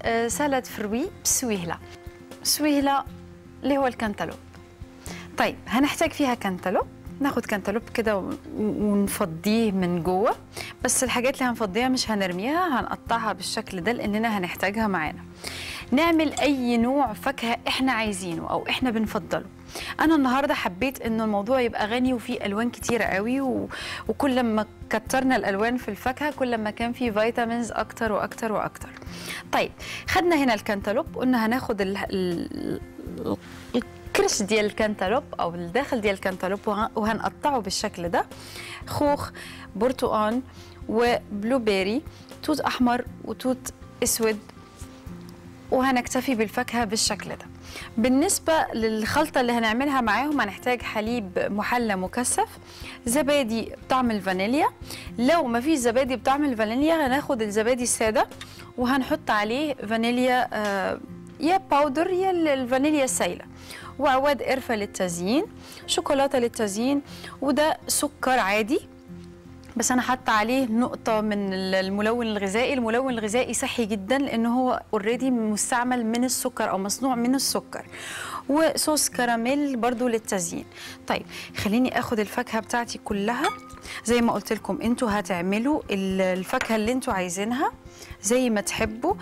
آه، سلطه فروي بسويهله سويهله اللي هو الكنتالوب طيب هنحتاج فيها كنتالوب ناخد كنتالوب كده و- ونفضيه من جوه بس الحاجات اللي هنفضيها مش هنرميها هنقطعها بالشكل ده لاننا هنحتاجها معانا نعمل اي نوع فاكهه احنا عايزينه او احنا بنفضله انا النهارده حبيت ان الموضوع يبقى غني وفيه الوان كتيره قوي و... وكل ما كترنا الالوان في الفاكهه كل ما كان فيه فيتامينز اكتر واكتر واكتر طيب خدنا هنا الكنتالوب قلنا هناخد ال... ال... الكرش ديال الكنتالوب او الداخل ديال الكنتالوب وه- وهنقطعه بالشكل ده خوخ برتقان وبلو بيري توت احمر وتوت اسود وهنكتفي بالفاكهه بالشكل ده بالنسبة للخلطة اللي هنعملها معاهم هنحتاج حليب محلى مكثف زبادي بطعم الفانيليا لو ما فيش زبادي بطعم الفانيليا هناخد الزبادي السادة وهنحط عليه فانيليا آه، يا باودر يا ال- الفانيليا السايلة وعواد قرفة للتزيين شوكولاتة للتزيين وده سكر عادي بس انا حاطه عليه نقطه من الملون الغذائي الملون الغذائي صحي جدا لان هو اوريدي مستعمل من السكر او مصنوع من السكر وصوص كراميل برضو للتزيين طيب خليني اخد الفاكهه بتاعتي كلها زي ما قلت لكم انتوا هتعملوا ال- الفاكهه اللي انتوا عايزينها زي ما تحبوا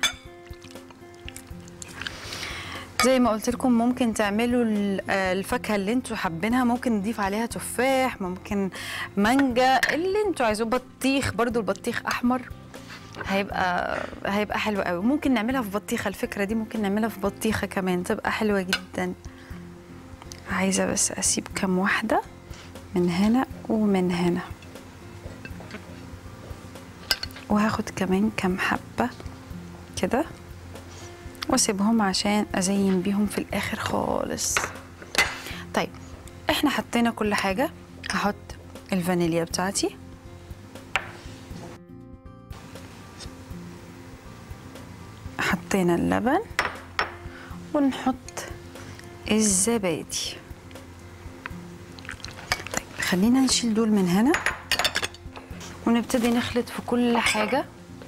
زي ما قلت لكم ممكن تعملوا ال- آه، الفاكهه اللي انتوا حابينها ممكن نضيف عليها تفاح ممكن مانجا اللي انتوا عايزوه بطيخ برضو البطيخ احمر هيبقى هيبقى حلو قوي ممكن نعملها في بطيخه الفكره دي ممكن نعملها في بطيخه كمان تبقى حلوه جدا عايزه بس اسيب كام واحده من هنا ومن هنا وهاخد كمان كام حبه كده واسيبهم عشان ازين بيهم في الاخر خالص طيب احنا حطينا كل حاجه هحط الفانيليا بتاعتي حطينا اللبن ونحط الزبادي طيب خلينا نشيل دول من هنا ونبتدي نخلط في كل حاجه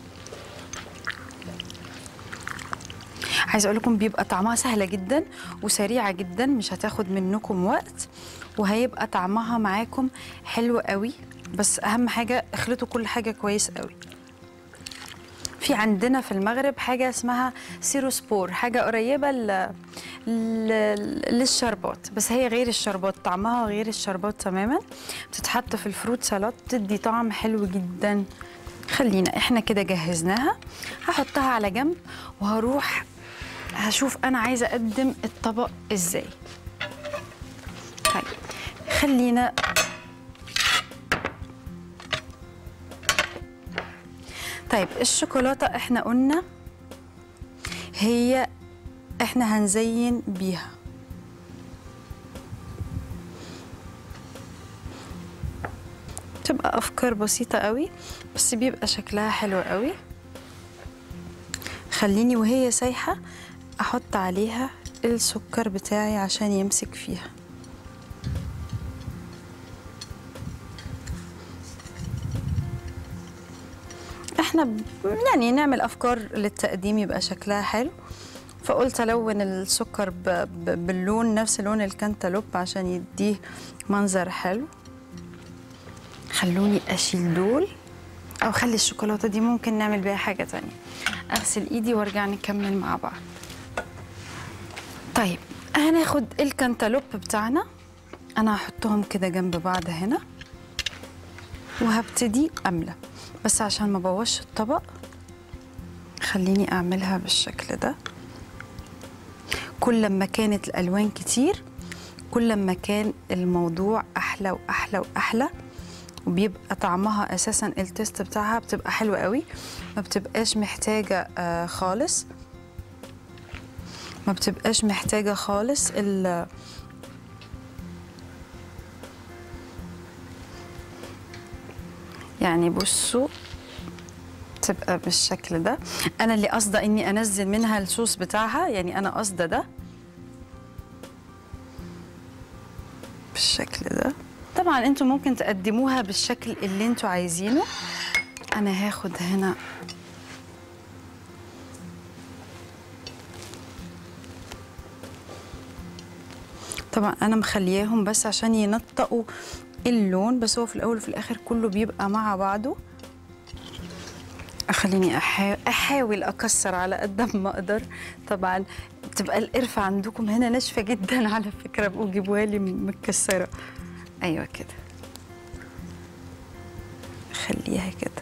عايزه اقول لكم بيبقى طعمها سهله جدا وسريعه جدا مش هتاخد منكم وقت وهيبقى طعمها معاكم حلو قوي بس اهم حاجه اخلطوا كل حاجه كويس قوي في عندنا في المغرب حاجه اسمها سيروسبور حاجه قريبه ل... ل... للشربات بس هي غير الشربات طعمها غير الشربات تماما بتتحط في الفروت سلطات تدي طعم حلو جدا خلينا احنا كده جهزناها هحطها على جنب وهروح هشوف انا عايزه اقدم الطبق ازاي طيب خلينا طيب الشوكولاته احنا قلنا هي احنا هنزين بيها بتبقى افكار بسيطه قوي بس بيبقى شكلها حلو قوي خليني وهي سايحه احط عليها السكر بتاعي عشان يمسك فيها احنا ب- يعني نعمل افكار للتقديم يبقى شكلها حلو فقلت الون السكر ب- ب- باللون نفس لون الكنتالوب عشان يديه منظر حلو خلوني اشيل دول او خلي الشوكولاته دي ممكن نعمل بيها حاجه تانية اغسل ايدي وارجع نكمل مع بعض طيب هناخد الكنتالوب بتاعنا انا هحطهم كده جنب بعض هنا وهبتدي املى بس عشان ما بوظش الطبق خليني اعملها بالشكل ده كل ما كانت الالوان كتير كل ما كان الموضوع احلى واحلى واحلى وبيبقى طعمها اساسا التست بتاعها بتبقى حلوه قوي ما بتبقاش محتاجه آه خالص ما بتبقاش محتاجه خالص ال يعني بصوا تبقى بالشكل ده انا اللي قصده اني انزل منها الصوص بتاعها يعني انا قصده ده بالشكل ده طبعا انتوا ممكن تقدموها بالشكل اللي انتوا عايزينه انا هاخد هنا طبعا انا مخلياهم بس عشان ينطقوا اللون بس هو في الاول وفي الاخر كله بيبقى مع بعضه خليني أحا- احاول اكسر على قد ما اقدر طبعا بتبقى القرفه عندكم هنا ناشفه جدا على فكره بقوا جيبوها لي متكسره ايوه كده خليها كده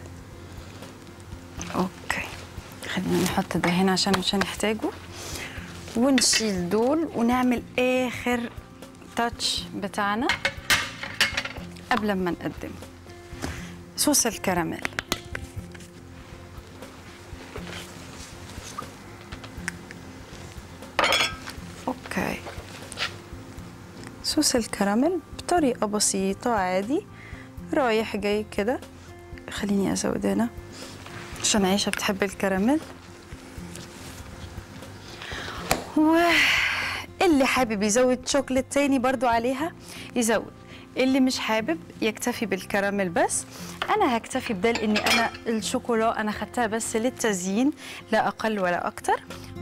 اوكي خلينا نحط ده هنا عشان مش هنحتاجه ونشيل دول ونعمل اخر تاتش بتاعنا قبل ما نقدم صوص الكراميل اوكي صوص الكراميل بطريقة بسيطة عادي رايح جاي كده خليني ازود هنا عشان عيشة بتحب الكراميل واللي حابب يزود شوكليت تاني برضو عليها يزود اللي مش حابب يكتفي بالكراميل بس انا هكتفي بدل اني انا الشوكولا انا خدتها بس للتزيين لا اقل ولا اكتر